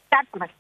Start பண்ணுங்க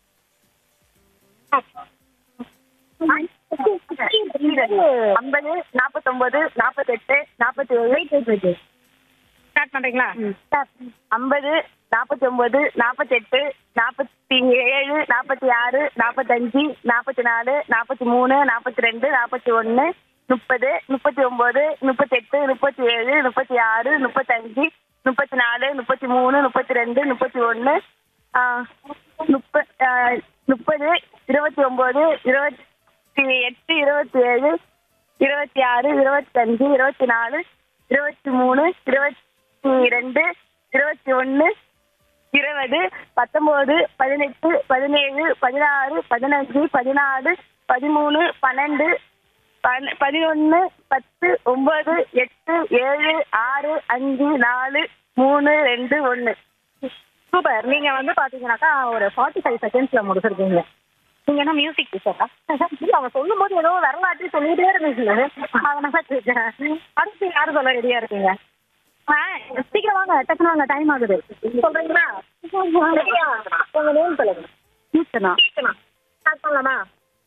ஐம்பது நாற்பத்தொன்பது நாற்பத்தெட்டு நாற்பத்தி ஏழு ஸ்டார்ட் பண்றீங்களா ஐம்பது நாற்பத்தி ஒன்பது நாற்பத்தெட்டு நாற்பத்தி ஏழு நாற்பத்தி ஆறு நாற்பத்தஞ்சு நாற்பத்தி நாலு நாற்பத்தி மூணு நாற்பத்தி ரெண்டு நாற்பத்தி ஒன்று முப்பது முப்பத்தி ஒன்பது முப்பத்தெட்டு முப்பத்தி ஏழு முப்பத்தி ஆறு முப்பத்தஞ்சு முப்பத்தி நாலு முப்பத்தி மூணு முப்பத்தி ரெண்டு முப்பத்தி ஒன்று முப்ப முப்பது இருபத்தி ஒன்பது இருபத்தி எட்டு இருபத்தி ஏழு இருபத்தி ஆறு இருபத்தஞ்சு இருபத்தி நாலு இருபத்தி மூணு இருபத்தி ரெண்டு இருபத்தி ஒன்று இருபது பத்தொன்பது பதினெட்டு பதினேழு பதினாறு பதினஞ்சு பதினாலு பதிமூணு பன்னெண்டு பதினொன்று பத்து ஒன்பது எட்டு ஏழு ஆறு அஞ்சு நாலு மூணு ரெண்டு ஒன்று சூப்பர் நீங்க வந்து பாத்தீங்கன்னாக்கா ஒரு ஃபார்ட்டி ஃபைவ் செகண்ட்ஸ்ல முடிச்சிருக்கீங்க நீங்க என்ன மியூசிக் டீச்சரா இல்ல அவங்க சொல்லும் போது ஏதோ வரலாற்று சொல்லிட்டே இருந்துச்சு அதனால கேட்கிறேன் அடுத்து யாரு சொல்ல ரெடியா இருக்கீங்க ஆ, சீக்கிரம் வாங்க டக்குனு வாங்க டைம் ஆகுது சொல்றீங்களா ரெடியா? உங்க நேம் சொல்லுங்க கீர்த்தனா ஸ்டார்ட் பண்ணலாமா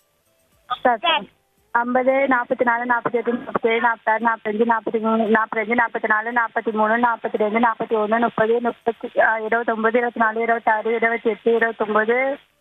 ஐம்பது நாற்பத்தி நாலு நாற்பத்தி எட்டு நாற்பத்தேழு நாற்பத்தாறு நாற்பத்தஞ்சு நாற்பத்தி மூணு நாற்பத்தஞ்சு நாற்பத்தி நாலு நாற்பத்தி மூணு நாற்பத்தி ரெண்டு நாற்பத்தி ஒன்று முப்பது முப்பத்தி ஆ, இருபத்தொம்பது இருபத்தி நாலு இருபத்தாறு இருபத்தி எட்டு இருபத்தொம்பது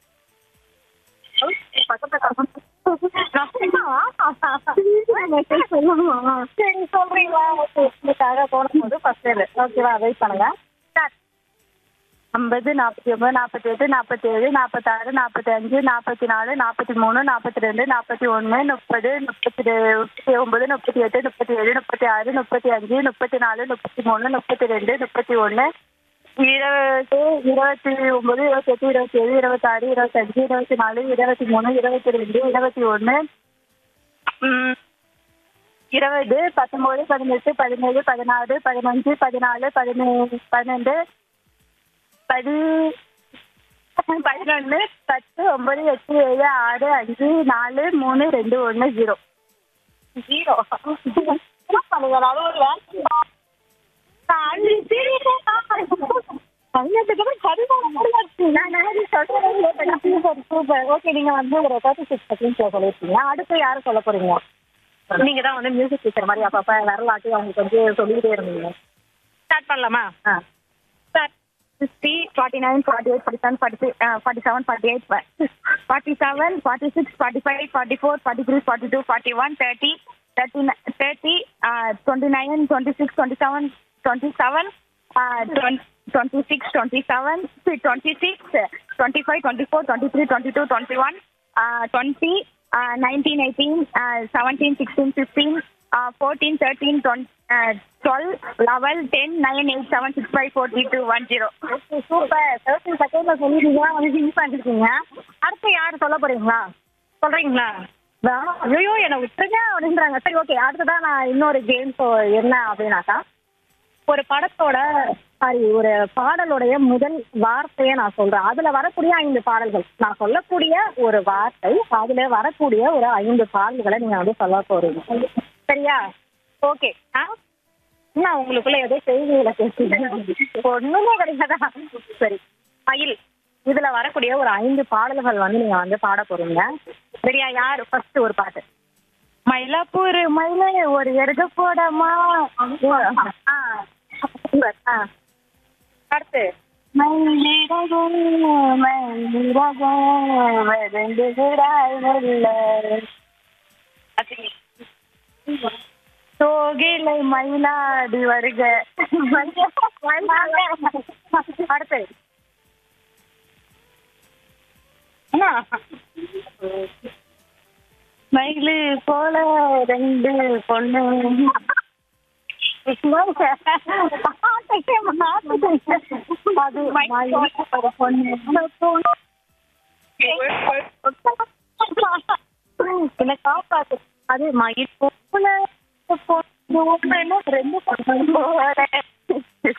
சரி சொல்றீங்களா ஓகே உங்களுக்காக போனபோது ஃபர்ஸ்ட் ஓகேவா வெயிட் பண்ணுங்க ஸ்டார்ட் ஐம்பது நாற்பத்தி ஒம்பது நாற்பத்தி எட்டு நாற்பத்தேழு நாற்பத்தாறு நாற்பத்தி அஞ்சு நாற்பத்தி நாலு நாற்பத்தி மூணு நாற்பத்தி ரெண்டு நாற்பத்தி ஒன்று முப்பது முப்பத்தி ரெ- முப்பத்தி ஒன்பது முப்பத்தி எட்டு முப்பத்தி ஏழு முப்பத்தி ஆறு முப்பத்தி அஞ்சு முப்பத்தி நாலு முப்பத்தி மூணு முப்பத்தி ரெண்டு முப்பத்தி ஒன்று இருபது இருபத்தி ஒன்பது இருபத்தெட்டு இருபத்தி ஏழு இருபத்தாறு இருபத்தஞ்சு இருபத்தி நாலு இருபத்தி மூணு இருபத்தி ரெண்டு இருபத்தி ஒன்று இருபது பத்தொன்பது பதினெட்டு பதினேழு பதினாறு பதினஞ்சு பதினாலு பதினேழு பன்னெண்டு பதி பதினொன்று பத்து ஒன்பது எட்டு ஏழு ஆறு அஞ்சு நாலு மூணு ரெண்டு ஒன்று ஜீரோ ஜீரோ என்ன பண்ணுங்க நடுவுல சூப்பர் ஓகே நீங்க வந்து ஒரு தேர்ட்டி சிக்ஸ் செகண்ட்ஸ்ல சொல்லிருக்கீங்க அடுத்து யாரு சொல்ல போறீங்க நீங்க தான் வந்து மியூசிக் டீச்சர் மாதிரி அப்பப்ப வரலாற்று அவங்களுக்கு வந்து சொல்லிட்டே இருந்தீங்க ஸ்டார்ட் பண்ணலாமா ஆ start sixty forty nine forty eight forty seven forty forty seven forty eight forty seven forty six forty five forty four forty three forty two forty one thirty thirty thirty twenty nine twenty six twenty seven twenty seven twenty six twenty seven twenty six twenty five twenty four twenty three twenty two twenty one twenty nineteen eighteen seventeen sixteen fifteen fourteen thirteen twelve eleven ten nine eight seven six five four three two one zero super thirty செகண்ட்ல சொல்லிட்டீங்க வந்து use பண்ணிருக்கீங்க அடுத்து யார் சொல்ல போறீங்களா சொல்றீங்களா ஐயோ என்னை விட்டுருங்க அப்படின்றாங்க சரி ஓகே அடுத்ததான் நான் இன்னொரு கேம் என்ன அப்படின்னாக்கா ஒரு படத்தோட சாரி ஒரு பாடலுடைய முதல் வார்த்தையை நான் சொல்றேன் அதுல வரக்கூடிய ஐந்து பாடல்கள் நான் சொல்லக்கூடிய ஒரு வார்த்தை அதுல வரக்கூடிய ஒரு ஐந்து பாடல்களை நீங்க வந்து சொல்ல போறீங்க சரியா ஓகே ஆ என்ன உங்களுக்குள்ள ஏதோ செய்திகளை பேசுறீங்க ஒண்ணுமே கிடையாதா சரி மயில் இதுல வரக்கூடிய ஒரு ஐந்து பாடல்கள் வந்து நீங்க வந்து பாட போறீங்க சரியா யார் ஃபர்ஸ்ட் ஒரு பாட்டு மயிலாப்பூர் மயில ஒரு எருக போடமா ஆ super. ஆ அடுத்து மயிலிறகு மயிலிறகு வருந்துகிறாய் மெல்ல சோகிலை மயிலாடி வருக அடுத்து என்ன மயிலு போல ரெண்டு பொண்ணு அது மயில் ஒரு பொண்ணு என்ன காப்பாத்து அது மயில் போல பொண்ணு ரெண்டு பொண்ணு போல